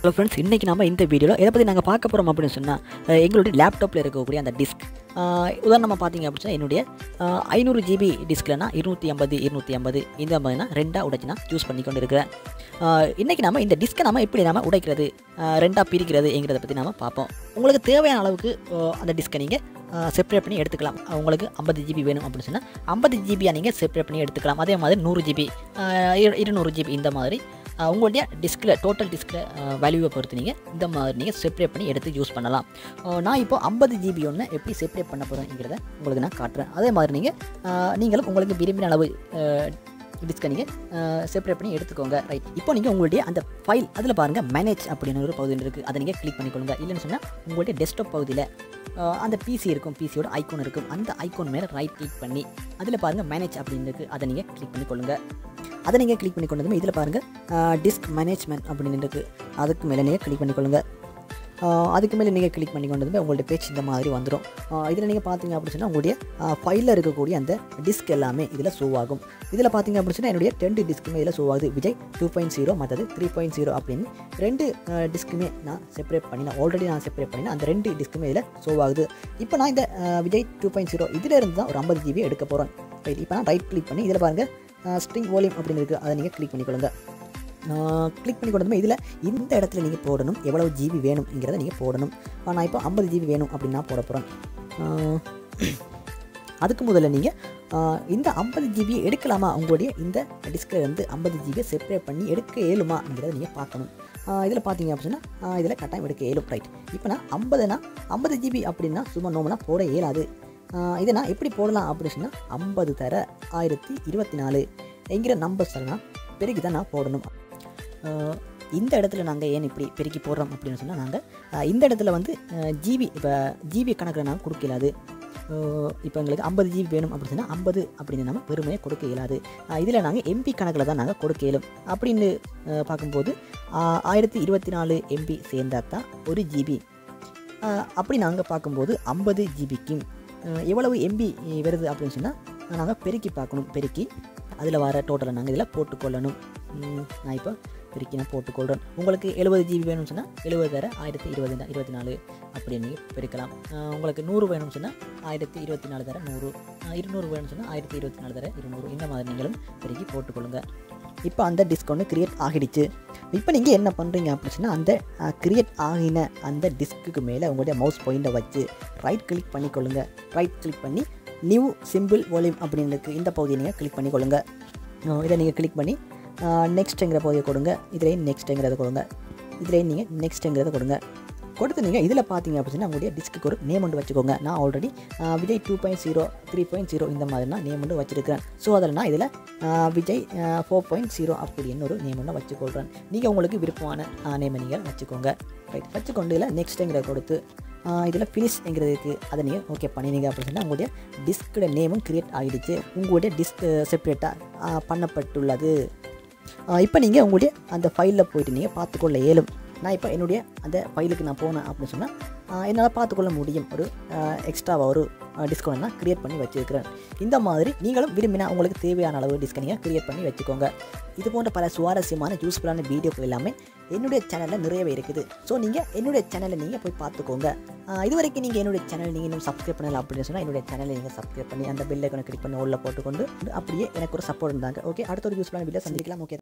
hello friends இன்றைக்கி நம்ம இந்த வீடியோவில் எதை பற்றி நாங்கள் பார்க்க போகிறோம் அப்படின்னு சொன்னால் அஹ், எங்களுடைய லேப்டாப்பில் இருக்கக்கூடிய அந்த டிஸ்க் உதாரணமாக பார்த்தீங்க அப்படின்னு சொன்னால் என்னுடைய ஐநூறு ஜிபி டிஸ்க்லனா இருநூற்றி ஐம்பது இருநூற்றி ஐம்பது இந்த மாதிரினா ரெண்டாக உடைச்சு நான் சூஸ் பண்ணி கொண்டு இருக்கிறேன் இன்றைக்கி நம்ம இந்த டிஸ்க்கை நம்ம எப்படி நம்ம உடைக்கிறது அஹ், ரெண்டாக பிரிக்கிறதுங்கிறத பற்றி நம்ம பார்ப்போம் உங்களுக்கு தேவையான அளவுக்கு அஹ், அந்த டிஸ்க்கை நீங்கள் செப்பரேட் பண்ணி எடுத்துக்கலாம் அஹ், உங்களுக்கு ஐம்பது ஜிபி வேணும் அப்படின்னு சொன்னால் ஐம்பது ஜிபியாக நீங்கள் செப்பரேட் பண்ணி எடுத்துக்கலாம் அதே மாதிரி நூறு ஜிபி இருநூறு ஜிபி இந்த மாதிரி அஹ் உங்களுடைய டிஸ்கில் டோட்டல் டிஸ்கில் வேல்யூவை பொறுத்து நீங்கள் இந்த மாதிரி நீங்கள் செப்பரேட் பண்ணி எடுத்து யூஸ் பண்ணலாம் அஹ் நான் இப்போ ஐம்பது ஜிபி ஒன்று எப்படி செப்பரேட் பண்ண போகிறேங்கிறத உங்களுக்கு நான் காட்டுறேன் அதே மாதிரி நீங்கள் நீங்களும் உங்களுக்கு விரும்பின அளவு டிஸ்கை நீங்கள் செப்பரேட் பண்ணி எடுத்துக்கோங்க ரைட் இப்போ நீங்கள் உங்களுடைய அந்த ஃபைல் அதில் பாருங்கள் மேனேஜ் அப்படின்னு ஒரு பகுதி இருக்குது அதை நீங்கள் கிளிக் பண்ணிக்கொள்ளுங்க இல்லைன்னு சொன்னால் உங்களுடைய டெஸ்க்டாப் பகுதியில் அஹ் அந்த பிசி இருக்கும் பிசியோட ஐக்கோன் இருக்கும் அந்த ஐக்கோன் மேலே ரைட் கிளிக் பண்ணி அதில் பாருங்கள் மேனேஜ் அப்படின்னு இருக்குது அதை நீங்கள் கிளிக் பண்ணிக்கொள்ளுங்க அதை நீங்கள் கிளிக் பண்ணி கொண்டதுமே இதில் பாருங்கள் டிஸ்க் மேனேஜ்மெண்ட் அப்படின்னு இருக்குது அதுக்கு மேலே நீங்கள் கிளிக் பண்ணிக்கொள்ளுங்க ஆஹ் அதுக்கு மேலே நீங்கள் கிளிக் பண்ணி கொண்டதுமே உங்களுடைய பேஜ் இந்த மாதிரி வந்துடும் இதில் நீங்கள் பார்த்தீங்க அப்படின்னு சொன்னால் உங்களுடைய ஃபைலில் இருக்கக்கூடிய அந்த டிஸ்க் எல்லாமே இதில் ஷோ ஆகும் இதில் பார்த்தீங்க அப்படின்னு சொன்னால் என்னுடைய ரெண்டு டிஸ்க்குமே இதில் ஷோ ஆகுது விஜய் டூ பாயிண்ட் ஜீரோ மற்றது த்ரீ பாயிண்ட் ஜீரோ அப்படின்னு ரெண்டு டிஸ்க்குமே நான் செப்பரேட் பண்ணி நான் ஆல்ரெடி நான் செப்பரேட் பண்ணி அந்த ரெண்டு டிஸ்க்குமே இதில் ஷோ ஆகுது இப்போ நான் இந்த ஆஹ் விஜய் டூ பாயிண்ட் ஜீரோ இதில் இருந்து தான் ஒரு ஐம்பது ஜிபி எடுக்க போகிறேன் ரைட் இப்போ நான் ரைட் கிளிக் பண்ணி இதில் பாருங்கள் ஸ்ட்ரிங் வால்யூம் அப்படின்னு இருக்குது அதை நீங்கள் கிளிக் பண்ணிக்கொள்ளுங்க கிளிக் பண்ணி கொடுத்தோமே இதில் இந்த இடத்துல நீங்கள் போடணும் எவ்வளவு ஜிபி வேணுங்கிறத நீங்கள் போடணும் ஆ, நான் இப்போ ஐம்பது ஜிபி வேணும் அப்படின்னு நான் போட போகிறேன் அதுக்கு முதல்ல நீங்கள் இந்த ஐம்பது ஜிபியை எடுக்கலாமா உங்களுடைய இந்த டிஸ்கில் வந்து ஐம்பது ஜிபியை செப்பரேட் பண்ணி எடுக்க இயலுமாங்கிறத நீங்கள் பார்க்கணும் இதில் பார்த்தீங்க அப்படின்னா இதில் கட்டாயம் எடுக்க இயலும் ரைட் இப்போ நான் ஐம்பதுனா ஐம்பது ஜிபி அப்படின்னா சும்மா நோமனா போட இயலாது ஆஹ் இதை நான் எப்படி போடலாம் அப்படின்னு சொன்னால் ஐம்பது தர ஆயிரத்தி இருபத்தி நாலு என்கிற நம்பர்ஸ் எல்லாம் பெருக்கி தான் நான் போடணும் ஆஹ் இந்த இடத்துல நாங்கள் ஏன் இப்படி பெருக்கி போடுறோம் அப்படின்னு சொன்னால் நாங்கள் இந்த இடத்துல வந்து ஜிபி இப்போ ஜிபி கணக்கில் நாங்கள் கொடுக்க இயலாது இப்போ எங்களுக்கு ஐம்பது ஜிபி வேணும் அப்படின்னு சொன்னால் ஐம்பது அப்படின்னு நம்ம பெருமையை கொடுக்க இயலாது இதில் நாங்கள் எம்பி கணக்கில் தான் நாங்கள் கொடுக்க இயலும் அப்படின்னு ஆஹ் பார்க்கும்போது ஆஹ் ஆயிரத்தி இருபத்தி நாலு எம்பி சேர்ந்தா தான் ஒரு ஜிபி அப்படி நாங்கள் பார்க்கும்போது ஐம்பது ஜிபிக்கும் எவ்வளவு எம்பி வருது அப்படின்னு சொன்னால் நாங்கள் பெருக்கி பார்க்கணும் பெருக்கி அதில் வர டோட்டலை நாங்கள் இதில் போட்டுக்கொள்ளணும் ம், நான் இப்போ பெருக்கி நான் போட்டுக்கொள்கிறேன் உங்களுக்கு எழுபது ஜிபி வேணும்னு சொன்னால் எழுபது தர ஆயிரத்தி இருபது இருபத்தி நாலு அப்படி நீங்கள் பெருக்கலாம் அஹ், உங்களுக்கு நூறு வேணும்னு சொன்னால் ஆயிரத்தி இருபத்தி நாலு தர நூறு அஹ், இருநூறு வேணும்னு சொன்னால் ஆயிரத்தி இருபத்தி நாலு தர இருநூறு இந்த மாதிரி நீங்களும் பெருக்கி போட்டுக்கொள்ளுங்க இப்போ அந்த டிஸ்கவுண்ட் கிரியேட் ஆகிடுச்சு இப்போ நீங்கள் என்ன பண்ணுறீங்க அப்படின்னு சொன்னால் அந்த கிரியேட் ஆகின அந்த டிஸ்க்குக்கு மேலே உங்களுடைய மவுஸ் பாயிண்டை வச்சு ரைட் கிளிக் பண்ணிக்கொள்ளுங்க ரைட் கிளிக் பண்ணி நியூ சிம்பிள் வால்யூம் அப்படின்னு இருக்கு இந்த பகுதியை நீங்கள் கிளிக் பண்ணிக்கொள்ளுங்க அஹ் இதை நீங்கள் கிளிக் பண்ணி நெக்ஸ்ட்டுங்கிற பகுதியை கொடுங்க இதுலேயும் நெக்ஸ்ட்டுங்கிறத கொடுங்க இதுலேயும் நீங்கள் நெக்ஸ்ட்டுங்கிறத கொடுங்க கொடுத்து நீங்கள் இதில் பார்த்தீங்க அப்படின்னா உங்களுடைய டிஸ்க்கு ஒரு நேம் ஒன்று வச்சுக்கோங்க நான் already Vijay two point zero three point zero இந்த மாதிரி நான் நேம் ஒன்று வச்சுருக்கிறேன் ஸோ அதில் நான் இதில் விஜய் ஃபோர் பாயிண்ட் ஜீரோ அப்படின்னு ஒரு நேம் ஒன்று வச்சுக்கொள்கிறேன் நீங்கள் உங்களுக்கு விருப்பமான நேமை நீங்கள் வச்சுக்கோங்க ரைட் வச்சுக்கொண்டு இதில் நெக்ஸ்ட்டுங்கிற கொடுத்து இதில் ஃபினிஷ்ங்கிறதுக்கு அதை நீங்கள் ஓகே பண்ணினீங்க அப்படின்னு சொன்னால் உங்களுடைய டிஸ்கோட நேமும் கிரியேட் ஆகிடுச்சு உங்களுடைய டிஸ்க் செப்பரேட்டாக பண்ணப்பட்டுள்ளது இப்போ நீங்கள் உங்களுடைய அந்த ஃபைலில் போயிட்டு நீங்கள் பார்த்துக்கொள்ள இயலும் நான் இப்போ என்னுடைய அந்த ஃபைலுக்கு நான் போனேன் அப்படின்னு சொன்னால் என்னால் பார்த்துக்கொள்ள முடியும் ஒரு எக்ஸ்ட்ராவாக ஒரு டிஸ்கவுண்ட் நான் க்ரியேட் பண்ணி வச்சுருக்கிறேன் இந்த மாதிரி நீங்களும் விரும்பினா உங்களுக்கு தேவையான அளவு டிஸ்கை நீங்கள் க்ரியேட் பண்ணி வச்சுக்கோங்க இது போன்ற பல சுவாரஸ்யமான யூஸ்ஃபுல்லான வீடியோக்கள் எல்லாமே என்னுடைய சேனலில் நிறையவே இருக்குது ஸோ நீங்கள் என்னுடைய சேனலை நீங்கள் போய் பார்த்துக்கோங்க ஆஹ் இது வரைக்கும் நீங்கள் என்னுடைய சேனல் நீங்கள் இன்னும் சப்ஸ்கிரைப் பண்ணல அப்படின்னு சொன்னால் என்னுடைய சேனலை நீங்கள் சப்ஸ்கிரைப் பண்ணி அந்த பெல் ஐக்கனை கிளிக் பண்ணி உள்ள போட்டுக்கொண்டு அப்படியே எனக்கு ஒரு சப்போர்ட் இருந்தாங்க ஓகே அடுத்த ஒரு யூஸ்ஃபுல்லான வீடியோ சந்திக்கலாம் ஓகே